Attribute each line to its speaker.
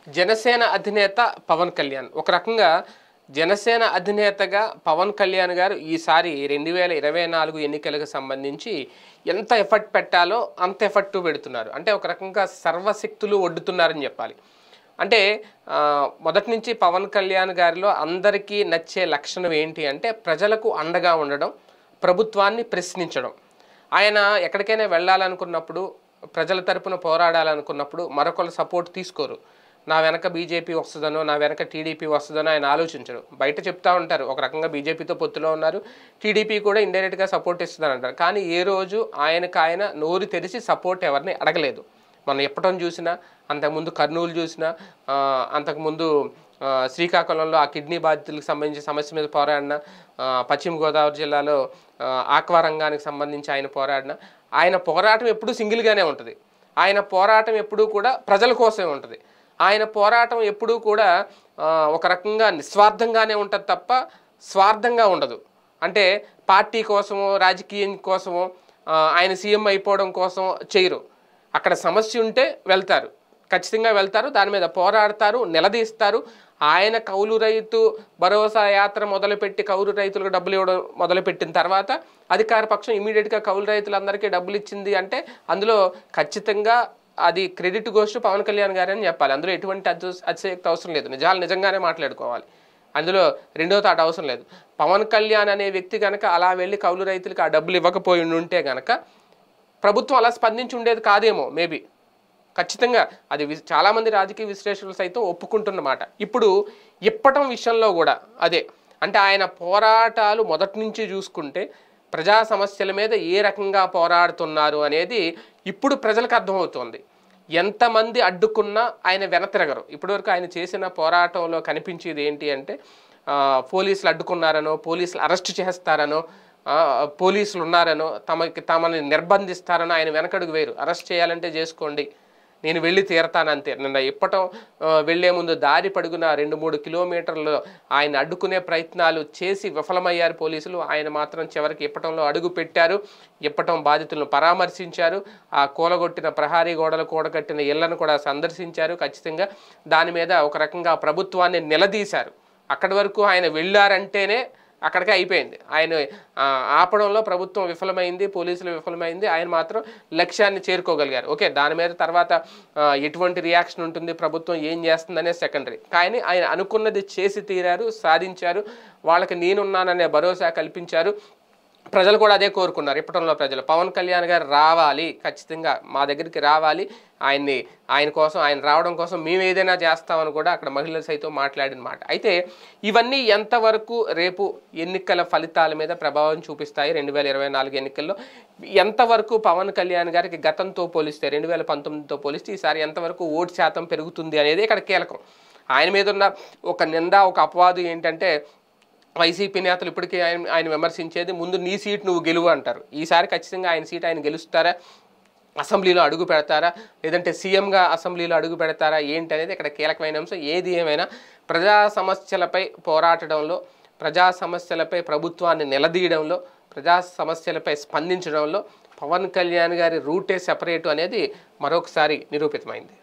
Speaker 1: జనసేన అధినేత పవన్ కళ్యాణ్ ఒక రకంగా జనసేన అధినేతగా పవన్ కళ్యాణ్ గారు ఈసారి రెండు వేల ఇరవై నాలుగు ఎన్నికలకు సంబంధించి ఎంత ఎఫర్ట్ పెట్టాలో అంత ఎఫర్ట్ పెడుతున్నారు అంటే ఒక రకంగా సర్వశక్తులు ఒడ్డుతున్నారని చెప్పాలి అంటే ఆ, మొదటి నుంచి పవన్ కళ్యాణ్ గారిలో అందరికీ నచ్చే లక్షణం ఏంటి అంటే ప్రజలకు అండగా ఉండడం ప్రభుత్వాన్ని ప్రశ్నించడం ఆయన ఎక్కడికైనా వెళ్ళాలనుకున్నప్పుడు ప్రజల తరపున పోరాడాలనుకున్నప్పుడు మరొకరు సపోర్ట్ తీసుకోరు నా వెనక బీజేపీ వస్తుందనో నా వెనక టీడీపీ వస్తుందనో ఆయన ఆలోచించడు బయట చెప్తా ఉంటారు ఒక రకంగా బీజేపీతో పొత్తులో ఉన్నారు టీడీపీ కూడా ఇండైరెక్ట్గా సపోర్ట్ ఇస్తుందని అంటారు కానీ ఏ రోజు ఆయనకు ఆయన నోరు తెరిచి సపోర్ట్ ఎవరిని అడగలేదు మనం ఎప్పటం చూసినా అంతకుముందు కర్నూలు చూసినా ఆ, అంతకుముందు ఆ, శ్రీకాకుళంలో ఆ కిడ్నీ బాధితులకు సంబంధించిన సమస్య మీద పోరాడిన ఆ, పశ్చిమ గోదావరి జిల్లాలో ఆ, ఆక్వా రంగానికి సంబంధించి ఆయన పోరాడిన ఆయన పోరాటం ఎప్పుడూ సింగిల్గానే ఉంటుంది ఆయన పోరాటం ఎప్పుడూ కూడా ప్రజల కోసమే ఉంటుంది ఆయన పోరాటం ఎప్పుడూ కూడా ఆ, ఒక రకంగా నిస్వార్థంగానే ఉంటుంది తప్ప స్వార్థంగా ఉండదు అంటే పార్టీ కోసమో రాజకీయం కోసమో ఆ, ఆయన సీఎం అయిపోవడం కోసం చేయరు అక్కడ సమస్య ఉంటే వెళ్తారు ఖచ్చితంగా వెళ్తారు దాని మీద పోరాడతారు నిలదీస్తారు ఆయన కౌలు రైతు భరోసా యాత్ర మొదలుపెట్టి కౌలు రైతులకు డబ్బులు ఇవ్వడం మొదలుపెట్టిన తర్వాత అధికార పక్షం ఇమీడియట్గా కౌలు రైతులందరికీ డబ్బులు ఇచ్చింది అంటే అందులో ఖచ్చితంగా అది క్రెడిట్ గోస్ట్ పవన్ కళ్యాణ్ గారు అని చెప్పాలి అందులో ఎటువంటి అతి అతిశయక్తి అవసరం లేదు నిజాలు నిజంగానే మాట్లాడుకోవాలి అందులో రెండో తాట అవసరం లేదు పవన్ కళ్యాణ్ అనే వ్యక్తి కనుక అలా వెళ్ళి కౌలు రైతులకు ఆ డబ్బులు ఇవ్వకపోయి ఉంటే కనుక ప్రభుత్వం అలా స్పందించి ఉండేది కాదేమో మేబీ ఖచ్చితంగా అది వి- చాలామంది రాజకీయ విశ్లేషకులు సైతం ఒప్పుకుంటున్నమాట ఇప్పుడు ఇప్పటం విషయంలో కూడా అదే అంటే ఆయన పోరాటాలు మొదటి నుంచి చూసుకుంటే ప్రజా సమస్యల మీద ఏ రకంగా పోరాడుతున్నారు అనేది ఇప్పుడు ప్రజలకు అర్థమవుతోంది ఎంతమంది అడ్డుకున్నా ఆయన వెనతిరగరు ఇప్పటివరకు ఆయన చేసిన పోరాటంలో కనిపించేది ఏంటి అంటే ఆ, పోలీసులు అడ్డుకున్నారనో పోలీసులు అరెస్ట్ చేస్తారనో ఆ, పోలీసులు ఉన్నారనో తమకి తమని నిర్బంధిస్తారనో ఆయన వెనకడుగు వేరు అరెస్ట్ చేయాలంటే చేసుకోండి నేను వెళ్ళి తీరతానంతే నిన్న ఇప్పటం ఆ, వెళ్లే ముందు దారి పడుగున రెండు మూడు కిలోమీటర్లు ఆయన అడ్డుకునే ప్రయత్నాలు చేసి విఫలమయ్యారు పోలీసులు ఆయన మాత్రం చివరికి ఇప్పటంలో అడుగు పెట్టారు ఇప్పటం బాధితులను పరామర్శించారు ఆ కూలగొట్టిన ప్రహారీ గోడలు కూడగట్టిన ఇళ్లను కూడా సందర్శించారు ఖచ్చితంగా దాని మీద ఒక రకంగా ప్రభుత్వాన్ని నిలదీశారు అక్కడి వరకు ఆయన వెళ్ళారంటేనే అక్కడికే అయిపోయింది ఆయన ఆ, ఆపడంలో ప్రభుత్వం విఫలమైంది పోలీసులు విఫలమైంది ఆయన మాత్రం లక్ష్యాన్ని చేరుకోగలిగారు ఓకే దాని మీద తర్వాత ఆ, ఎటువంటి రియాక్షన్ ఉంటుంది ప్రభుత్వం ఏం చేస్తుందనే సెకండరీ కానీ ఆయన అనుకున్నది చేసి తీరారు సాధించారు వాళ్ళకి నేనున్నాననే భరోసా కల్పించారు ప్రజలు కూడా అదే కోరుకున్నారు ఇప్పటంలో ప్రజలు పవన్ కళ్యాణ్ గారు రావాలి ఖచ్చితంగా మా దగ్గరికి రావాలి ఆయన్ని ఆయన కోసం ఆయన రావడం కోసం మేము ఏదైనా చేస్తామని కూడా అక్కడ మహిళలు సైతం మాట్లాడిన మాట అయితే ఇవన్నీ ఎంతవరకు రేపు ఎన్నికల ఫలితాల మీద ప్రభావం చూపిస్తాయి రెండు వేల ఇరవై నాలుగు ఎన్నికల్లో ఎంతవరకు పవన్ కళ్యాణ్ గారికి గతంతో పోలిస్తే రెండు వేల పంతొమ్మిదితో పోలిస్తే ఈసారి ఎంతవరకు ఓటు శాతం పెరుగుతుంది అనేది ఇక్కడ కీలకం ఆయన మీద ఉన్న ఒక నింద ఒక అపవాదు ఏంటంటే వైసీపీ నేతలు ఇప్పటికీ ఆయన ఆయన విమర్శించేది ముందు నీ సీట్ నువ్వు గెలువు అంటారు ఈసారి ఖచ్చితంగా ఆయన సీట్ ఆయన గెలుస్తారా అసెంబ్లీలో అడుగు పెడతారా లేదంటే సీఎంగా అసెంబ్లీలో అడుగు పెడతారా ఏంటి అనేది ఇక్కడ కీలకమైన అంశం ఏది ఏమైనా ప్రజా సమస్యలపై పోరాటంలో ప్రజా సమస్యలపై ప్రభుత్వాన్ని నిలదీయడంలో ప్రజా సమస్యలపై స్పందించడంలో పవన్ కళ్యాణ్ గారి రూటే సెపరేటు అనేది మరొకసారి నిరూపితమైంది